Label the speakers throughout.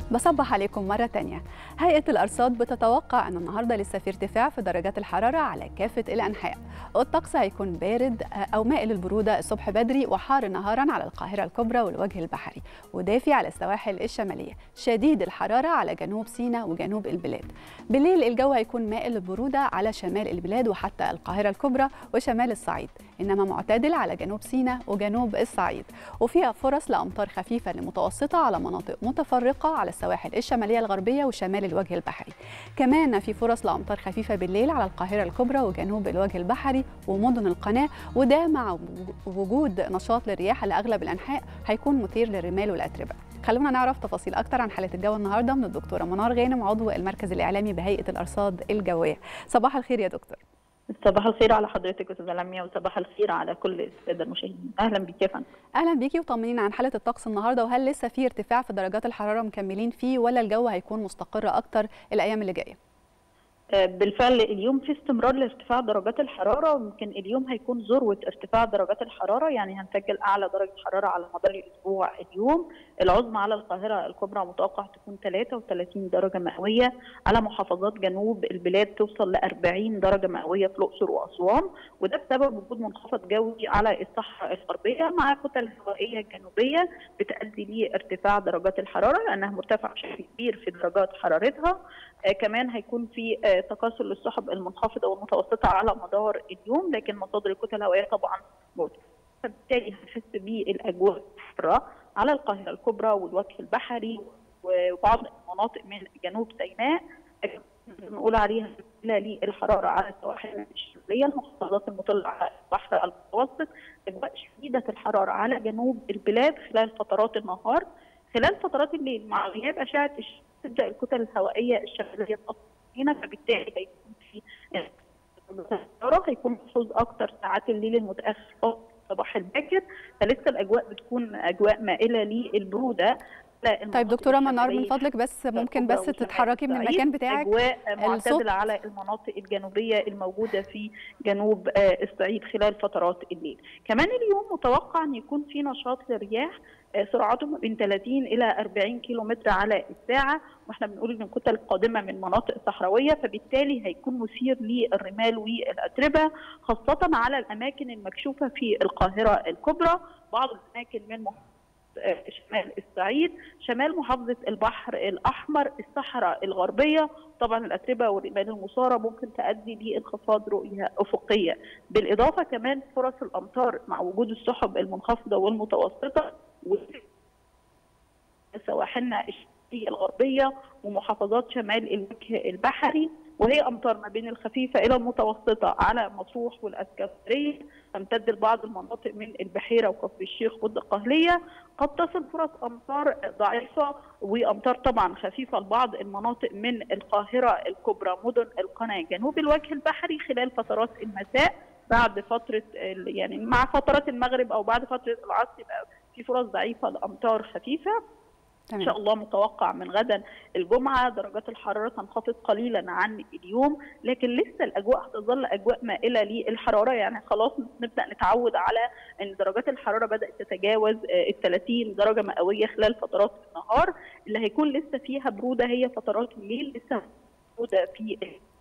Speaker 1: بصبح عليكم مرة تانية هيئة الأرصاد بتتوقع أن النهاردة لسه في ارتفاع في درجات الحرارة على كافة الأنحاء الطقس هيكون بارد أو مائل البرودة الصبح بدري وحار نهارا على القاهرة الكبرى والوجه البحري ودافي على السواحل الشمالية شديد الحرارة على جنوب سيناء وجنوب البلاد بالليل الجو هيكون مائل البرودة على شمال البلاد وحتى القاهرة الكبرى وشمال الصعيد إنما معتدل على جنوب سيناء وجنوب الصعيد وفيها فرص لأمطار خفيفة لمتوسطة على مناطق متفرقة على السواحل الشمالية الغربية وشمال الوجه البحري كمان في فرص لأمطار خفيفة بالليل على القاهرة الكبرى وجنوب الوجه البحري ومدن القناة وده مع وجود نشاط للرياح على أغلب الأنحاء هيكون مثير للرمال والأتربة خلونا نعرف تفاصيل أكتر عن حالة الجو النهاردة من الدكتورة منار غانم عضو المركز الإعلامي بهيئة الأرصاد الجوية صباح الخير يا دكتور
Speaker 2: صباح الخير على حضرتك استاذه لميا وصباح الخير على كل الساده المشاهدين اهلا بك يا فندم
Speaker 1: اهلا بيكي وطمنينا عن حاله الطقس النهارده وهل لسه في ارتفاع في درجات الحراره مكملين فيه ولا الجو هيكون مستقر اكتر الايام اللي جايه
Speaker 2: بالفعل اليوم في استمرار لارتفاع درجات الحراره ويمكن اليوم هيكون ذروه ارتفاع درجات الحراره يعني هنسجل اعلى درجه حراره على مدار الاسبوع اليوم العظمى على القاهره الكبرى متوقع تكون 33 درجه مئويه على محافظات جنوب البلاد توصل ل 40 درجه مئويه في الاقصر واسوان وده بسبب وجود منخفض جوي على الصحراء الغربيه مع كتل هوائيه جنوبيه بتؤدي لارتفاع درجات الحراره لانها مرتفعه بشكل كبير في درجات حرارتها آه كمان هيكون في آه تكاثر للسحب المنخفضه والمتوسطه على مدار اليوم لكن مصادر الكتل الهوائيه طبعا مرتفعه فبالتالي هنحس بالاجواء الحاره على القاهره الكبرى والوجه البحري وبعض المناطق من جنوب سيناء نقول عليها للحراره على السواحل الشماليه المحافظات المطله على البحر المتوسط اجواء شديده الحراره على جنوب البلاد خلال فترات النهار خلال فترات الليل مع غياب اشعه الشمس تبدا الكتل الهوائيه الشماليه هنا فبالتالي هيكون في هيكون محفوظ اكتر ساعات الليل المتاخر الصباح الباكر فلسه الاجواء بتكون اجواء مائله للبروده
Speaker 1: طيب دكتوره منار من فضلك بس ممكن بس تتحركي من المكان بتاعك
Speaker 2: اجواء معتدله على المناطق الجنوبيه الموجوده في جنوب الصعيد خلال فترات الليل كمان اليوم متوقع ان يكون في نشاط للرياح سرعته ما بين 30 الى 40 كيلو متر على الساعه واحنا بنقول ان الكتل القادمه من مناطق صحراويه فبالتالي هيكون مثير للرمال والاتربه خاصه على الاماكن المكشوفه في القاهره الكبرى بعض الاماكن من شمال الصعيد شمال محافظة البحر الأحمر الصحراء الغربية طبعا الأتربة والرمال المصارة ممكن تؤدي لانخفاض رؤية أفقية بالإضافة كمان فرص الأمطار مع وجود السحب المنخفضة والمتوسطة سواحلنا الشمالية الغربية ومحافظات شمال الوجه البحري وهي امطار ما بين الخفيفه الى المتوسطه على مطروح والاسكندريه تمتد لبعض المناطق من البحيره وكفر الشيخ والدقهليه قد تصل فرص امطار ضعيفه وامطار طبعا خفيفه لبعض المناطق من القاهره الكبرى مدن القناه جنوب الوجه البحري خلال فترات المساء بعد فتره يعني مع فترات المغرب او بعد فتره العصر يبقى في فرص ضعيفه لامطار خفيفه ان شاء الله متوقع من غدا الجمعه درجات الحراره تنخفض قليلا عن اليوم لكن لسه الاجواء هتظل اجواء مائله للحراره يعني خلاص نبدا نتعود على ان درجات الحراره بدات تتجاوز ال 30 درجه مئويه خلال فترات النهار اللي هيكون لسه فيها بروده هي فترات الليل لسه بروده في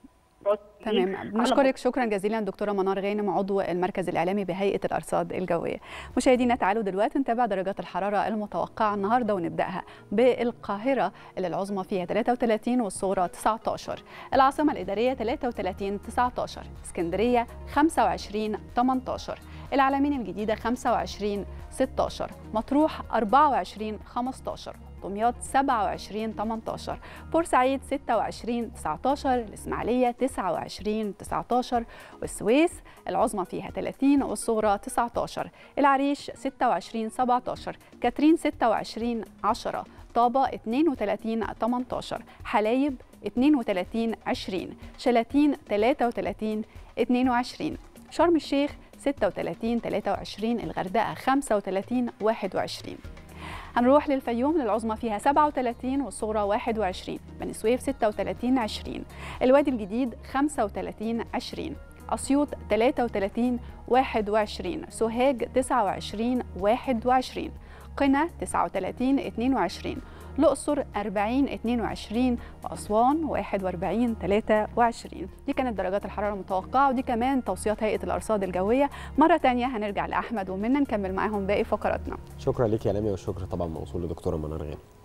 Speaker 1: تمام بنشكرك شكرا جزيلا دكتوره منار غانم عضو المركز الاعلامي بهيئه الارصاد الجويه مشاهدينا تعالوا دلوقتي نتابع درجات الحراره المتوقعه النهارده ونبداها بالقاهره اللي العظمى فيها 33 والصغرى 19 العاصمه الاداريه 33 19 اسكندريه 25 18 العلمين الجديده 25 16 مطروح 24 15 دمياط 27 18 بورسعيد 26 19 الإسماعيلية 29 19 والسويس العظمى فيها 30 والصغرى 19 العريش 26 17 كاترين 26 10 طابة 32 18 حلايب 32 20 شلاتين 33 22 شرم الشيخ 36 23 الغردقة 35 21 هنروح للفيوم للعظمى فيها 37 والصغرى 21 بني سويف 36 20 الوادي الجديد 35 20 أسيوط 33 21 سوهاج 29 21 قنا 39 22 الأقصر 40 22 وأسوان 41 23 دي كانت درجات الحرارة المتوقعة ودي كمان توصيات هيئة الأرصاد الجوية مرة تانية هنرجع لأحمد ومنى نكمل معاهم باقي فقراتنا
Speaker 3: شكرا لك يا لميا والشكر طبعا موصول لدكتوره منار غانم